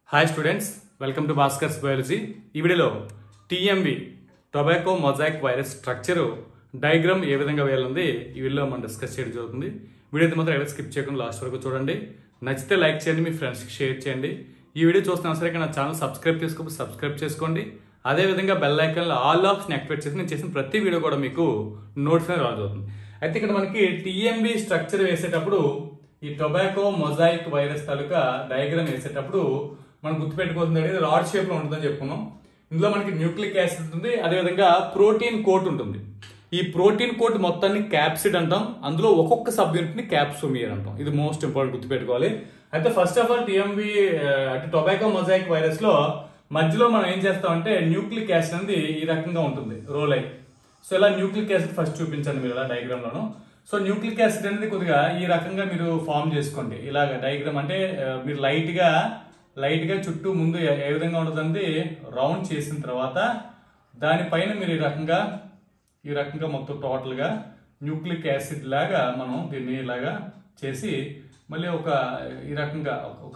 Hi students welcome to Bhaskar's biology ఈ వీడియోలో TMV tobacco mosaic virus structure diagram ఏ విధంగా వేయాలంది ఈ వీడియోలో మనం డిస్కస్ చేయడం జరుగుతుంది వీడియో అయితే మాత్రం ఎక్కడ స్కిప్ చేయకుండా లాస్ట్ వరకు చూడండి నచ్చితే లైక్ చేయండి మీ ఫ్రెండ్స్కి షేర్ చేయండి ఈ వీడియో చూస్తున్నా సరే నా ఛానల్ సబ్స్క్రైబ్ చేసుకోకపోతే సబ్స్క్రైబ్ చేసుకోండి అదేవిధంగా బెల్ ఐకాన్లో ఆల్ ఆప్షన్ యాక్టివేట్ చేసి నేను చేసిన ప్రతి వీడియో కూడా మీకు నోటిఫికేషన్ రాజవుతుంది అయితే ఇక్కడ మనకి టీఎంబి స్ట్రక్చర్ వేసేటప్పుడు ఈ టొబాకో మొజాయిక్ వైరస్ తాలూకా డయాగ్రామ్ వేసేటప్పుడు మనం గుర్తుపెట్టుకోవాల్సింది అనేది రాడ్ షేప్ లో ఉంటుందని చెప్పుకున్నాం ఇందులో మనకి న్యూక్లిక్ యాసిడ్ ఉంటుంది అదేవిధంగా ప్రోటీన్ కోట్ ఉంటుంది ఈ ప్రోటీన్ కోట్ మొత్తాన్ని క్యాప్సిడ్ అంటాం అందులో ఒక్కొక్క సబ్ యూనిట్ ని క్యాప్సోమియర్ అంటాం ఇది మోస్ట్ ఇంపార్టెంట్ గుర్తుపెట్టుకోవాలి అయితే ఫస్ట్ ఆఫ్ ఆల్ టీఎంవి అంటే టొబాకో మొజాయిక్ వైరస్ లో మధ్యలో మనం ఏం చేస్తామంటే న్యూక్లిక్ యాసిడ్ అనేది ఈ రకంగా ఉంటుంది రోల్ అయి సో ఇలా న్యూక్లిక్ యాసిడ్ ఫస్ట్ చూపించండి మీరు ఇలా డయాగ్రామ్ లోను సో న్యూక్లిక్ యాసిడ్ అనేది కొద్దిగా ఈ రకంగా మీరు ఫామ్ చేసుకోండి ఇలాగ డయాగ్రామ్ అంటే ఆ, మీరు లైట్ గా లైట్ గా చుట్టూ ముందు ఏ ఏ విధంగా ఉంటుందంటే రౌండ్ చేసిన తర్వాత దానిపైన మీరు ఈ రకంగా ఈ రకంగా మొత్తం టోటల్ గా న్యూక్లిక్ యాసిడ్ లాగా మనం దీన్ని ఇలాగా చేసి మళ్ళీ ఒక ఈ రకంగా ఒక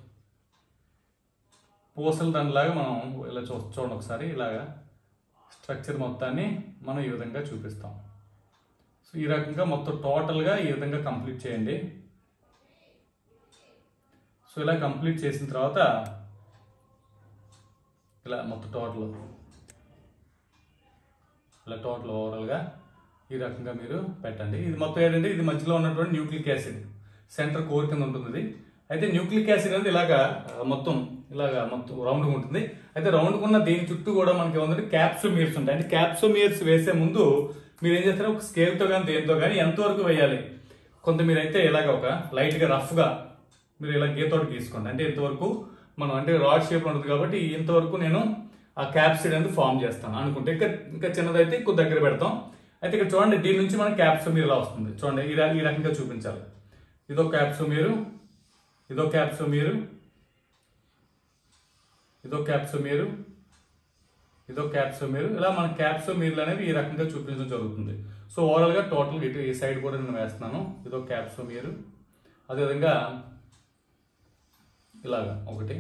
పూసల దానిలాగా మనం ఇలా చూ చూడండి ఒకసారి ఇలాగా స్ట్రక్చర్ మొత్తాన్ని మనం ఈ విధంగా చూపిస్తాం సో ఈ రకంగా మొత్తం టోటల్గా ఈ విధంగా కంప్లీట్ చేయండి సో ఇలా కంప్లీట్ చేసిన తర్వాత ఇలా మొత్తం టోటల్ ఇలా టోటల్ ఓవరాల్గా ఈ రకంగా మీరు పెట్టండి ఇది మొత్తం ఏంటంటే ఇది మధ్యలో ఉన్నటువంటి న్యూక్లిక్ యాసిడ్ సెంటర్ కోర్ కింద ఉంటుంది ఇది. అయితే న్యూక్లిక్ యాసిడ్ అనేది ఇలాగా ఆ, మొత్తం ఇలాగా మొత్తం రౌండ్ ఉంటుంది అయితే రౌండ్ ఉన్న దీని చుట్టూ కూడా మనకి ఏముందంటే క్యాప్సోమియర్స్ ఉంటాయి అంటే క్యాప్సోమియర్స్ వేసే ముందు మీరు ఏం చేస్తారు ఒక స్కేల్ తో కానీ దేనితో కానీ ఎంతవరకు వేయాలి కొంత మీరైతే ఇలాగ ఒక లైట్ గా రఫ్ గా మీరు ఇలా గీతోటి గీసుకోండి అంటే ఇంతవరకు మనం అంటే రాడ్ షేప్ ఉంటుంది కాబట్టి ఇంతవరకు నేను ఆ క్యాప్సిడ్ అనేది ఫామ్ చేస్తాను అనుకుంటే ఇంకా ఇంకా చిన్నదైతే ఎక్కువ దగ్గర పెడతాం అయితే ఇక్కడ చూడండి దీని నుంచి మనకి క్యాప్సోమీర్ ఇలా వస్తుంది చూడండి ఈ ర- ఈ రకంగా చూపించాలి ఇదో క్యాప్సోమీరు ఇదో క్యాప్సోమీరు ఇదో క్యాప్సోమీరు ఇదో క్యాప్సోమీర్ ఇలా మన క్యాప్సోమీర్లు అనేవి ఈ రకంగా చూపించడం జరుగుతుంది సో ఓవరాల్ గా టోటల్ ఇటు ఈ సైడ్ కూడా నేను వేస్తున్నాను ఇదో క్యాప్సోమీర్ అదేవిధంగా ఇలాగా ఒకటి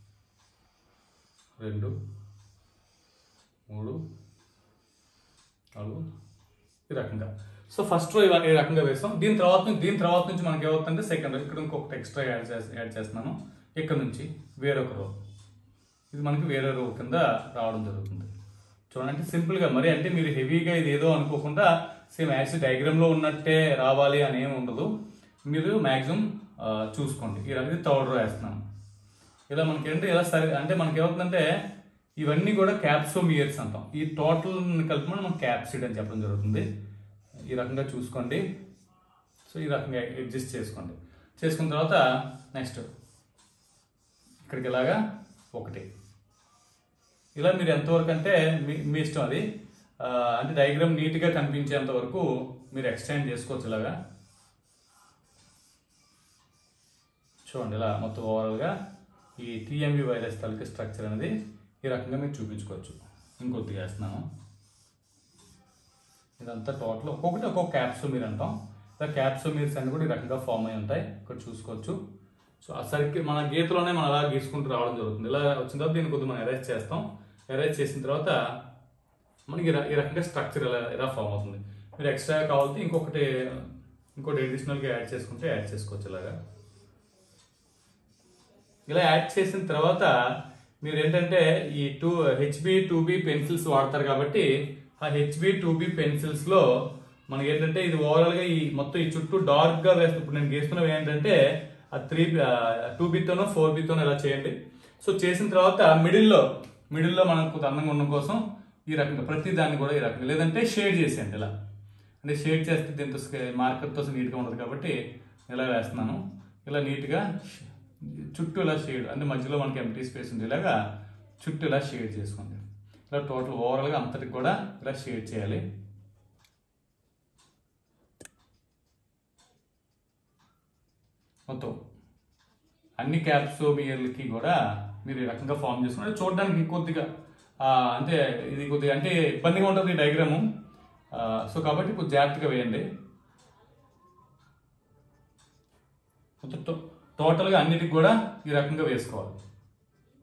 రెండు మూడు నాలుగు ఈ రకంగా సో ఫస్ట్ రో ఇలా ఈ రకంగా వేస్తాం దీని తర్వాత నుంచి దీని తర్వాత నుంచి మనకి ఏమవుతుందంటే సెకండ్ రో ఇక్కడ ఇంకొకటి ఎక్స్ట్రా యాడ్ చేసి యాడ్ చేస్తున్నాను ఇక్కడ నుంచి వేరొక రో ఇది మనకి వేరే రో కింద రావడం జరుగుతుంది చూడండి సింపుల్ గా మరి అంటే మీరు హెవీగా ఇది ఏదో అనుకోకుండా సేమ్ యాక్సిడ్ డయాగ్రామ్ లో ఉన్నట్టే రావాలి అని ఏమి ఉండదు మీరు మాక్సిమం చూసుకోండి ఈ రకంగా థర్డ్ రో వేస్తున్నాను ఇలా మనకి ఏంటి ఇలా సరి అంటే మనకి ఏమవుతుందంటే ఇవన్నీ కూడా క్యాప్సోమియర్స్ అంటాం ఈ టోటల్ కలిపి మనం క్యాప్సిడ్ అని చెప్పడం జరుగుతుంది ఈ రకంగా చూసుకోండి సో ఈ రకంగా అడ్జస్ట్ చేసుకోండి చేసుకున్న తర్వాత నెక్స్ట్ ఇక్కడికి ఇలాగా ఒకటి ఇలా మీరు ఎంతవరకు అంటే మీ మీ ఇష్టం అది ఆ, అంటే డయాగ్రామ్ నీట్గా కనిపించేంత వరకు మీరు ఎక్స్టెండ్ చేసుకోవచ్చు ఇలాగా చూడండి ఇలా మొత్తం ఓవరాల్గా ఈ టీఎంవి వైరస్ తాలూకా స్ట్రక్చర్ అనేది ఈ రకంగా మీరు చూపించుకోవచ్చు ఇంకొద్దిగా వేస్తున్నాను ఇదంతా టోటల్ ఒక్కొక్కటి ఒక్కొక్క క్యాప్సూమీర్ అంటాం ఇలా క్యాప్సూమీర్స్ అన్ని కూడా ఈ రకంగా ఫామ్ అయి ఉంటాయి ఇక్కడ చూసుకోవచ్చు సో ఆ సర్కిల్ మన గీతలోనే మనం అలా గీసుకుంటూ రావడం జరుగుతుంది ఇలా వచ్చిన తర్వాత దీన్ని కొద్దిగా మనం ఎరేజ్ చేస్తాం ఎరేజ్ చేసిన తర్వాత మనకి ఈ ర- ఈ రకంగా స్ట్రక్చర్ ఇలా ఇలా ఫామ్ అవుతుంది మీరు ఎక్స్ట్రా కావాలంటే ఇంకొకటి ఇంకోటి అడిషనల్గా యాడ్ చేసుకుంటే యాడ్ చేసుకోవచ్చు ఇలాగా ఇలా యాడ్ చేసిన తర్వాత మీరు ఏంటంటే ఈ two H B two B pencils వాడతారు కాబట్టి ఆ హెచ్బి టూ బి పెన్సిల్స్ లో మనకి ఏంటంటే ఇది ఓవరాల్ గా ఈ మొత్తం ఈ చుట్టూ డార్క్ గా వేస్తే ఇప్పుడు నేను గీస్తున్నవి ఏంటంటే ఆ త్రీ టూ బితోనో ఫోర్ బితోనో ఇలా చేయండి సో చేసిన తర్వాత మిడిల్లో మిడిల్లో మనకు కొంత అందంగా ఉన్న కోసం ఈ రకంగా ప్రతి దాన్ని కూడా ఈ రకంగా లేదంటే షేడ్ చేసేయండి ఇలా అంటే షేడ్ చేస్తే దీంతో మార్కర్తో నీట్గా ఉండదు కాబట్టి ఇలా వేస్తున్నాను ఇలా నీట్గా చుట్టూ ఇలా షేడ్ అంటే మధ్యలో మనకి ఎంటీ స్పేస్ ఉంది ఇలాగా చుట్టూ ఇలా షేడ్ చేసుకోండి ఇలా టోటల్ ఓవరాల్గా అంతటికి కూడా ఇలా షేడ్ చేయాలి మొత్తం అన్ని క్యాప్సోమియర్లకి కూడా మీరు ఈ రకంగా ఫామ్ చేసుకున్నారు చూడడానికి కొద్దిగా ఆ, అంటే ఇది కొద్దిగా అంటే ఇబ్బందిగా ఉంటుంది ఈ డయాగ్రాము సో కాబట్టి కొంచెం జాగ్రత్తగా వేయండి మొత్తం టో- టోటల్గా అన్నిటికి కూడా ఈ రకంగా వేసుకోవాలి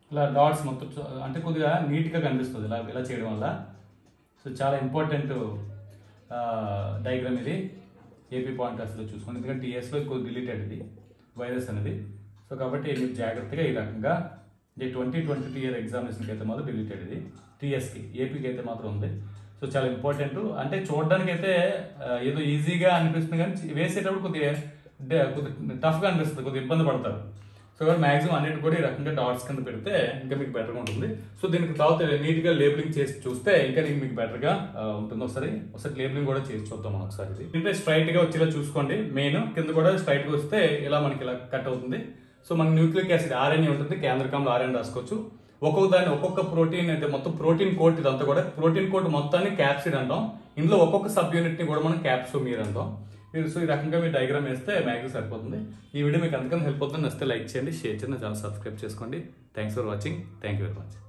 ఇలా డాట్స్ మొత్తం చూ- అంటే కొద్దిగా నీట్గా కనిపిస్తుంది ఇలా ఇలా చేయడం వల్ల సో చాలా ఇంపార్టెంట్ డయాగ్రామ్ ఇది ఏపీ పాయింటర్స్లో చూసుకోండి ఎందుకంటే టీఎస్లో కొద్ది డిలీటెడ్ ఇది వైరస్ అనేది సో కాబట్టి మీరు జాగ్రత్తగా ఈ రకంగా ఈ ట్వంటీ ట్వంటీ టూ ఇయర్ ఎగ్జామినేషన్కి అయితే మాత్రం డిలీటెడ్ ఇది టీఎస్కి ఏపీకి అయితే మాత్రం ఉంది సో చాలా ఇంపార్టెంట్ అంటే చూడడానికి అయితే ఆ, ఏదో ఈజీగా అనిపిస్తుంది కానీ వేసేటప్పుడు కొద్దిగా డే- కొద్దిగా టఫ్గా అనిపిస్తుంది కొద్దిగా ఇబ్బంది పడతారు సో కాబట్టి మాక్సిమం అన్నిటి కూడా ఈ రకంగా డాట్స్ కింద పెడితే ఇంకా మీకు బెటర్గా ఉంటుంది సో దీనికి తర్వాత నీట్గా లేబులింగ్ చేసి చూస్తే ఇంకా నీకు మీకు బెటర్గా ఉంటుంది ఒకసారి ఒకసారి లేబులింగ్ కూడా చేసి చూద్దాం మనం ఒకసారి ఇది దీంట్లో స్ట్రైట్ గా వచ్చేలా చూసుకోండి మెయిన్ కింద కూడా స్ట్రైట్ గా వస్తే ఇలా మనకి ఇలా కట్ అవుతుంది సో మన న్యూక్లిక్ యాసిడ్ ఆర్ఎన్ఏ ఉంటుంది కేంద్రకంలో ఆర్ఎన్ రాసుకోవచ్చు ఒక్కొక్క దాన్ని ఒక్కొక్క ప్రోటీన్ అయితే మొత్తం ప్రోటీన్ కోట్ ఇదంతా కూడా ప్రోటీన్ కోట్ మొత్తాన్ని క్యాప్సిడ్ అంటాం ఇందులో ఒక్కొక్క సబ్ యూనిట్ ని కూడా మనం క్యాప్సోమీర్ అంటాం మీరు సో ఈ రకంగా మీరు డయాగ్రామ్ వేస్తే మ్యాక్సిమం సరిపోతుంది ఈ వీడియో మీకు ఎంతకన్నా హెల్ప్ అవుతుంది నచ్చితే లైక్ చేయండి షేర్ చేయండి చాలా సబ్స్క్రైబ్ చేసుకోండి thanks for watching thank you very much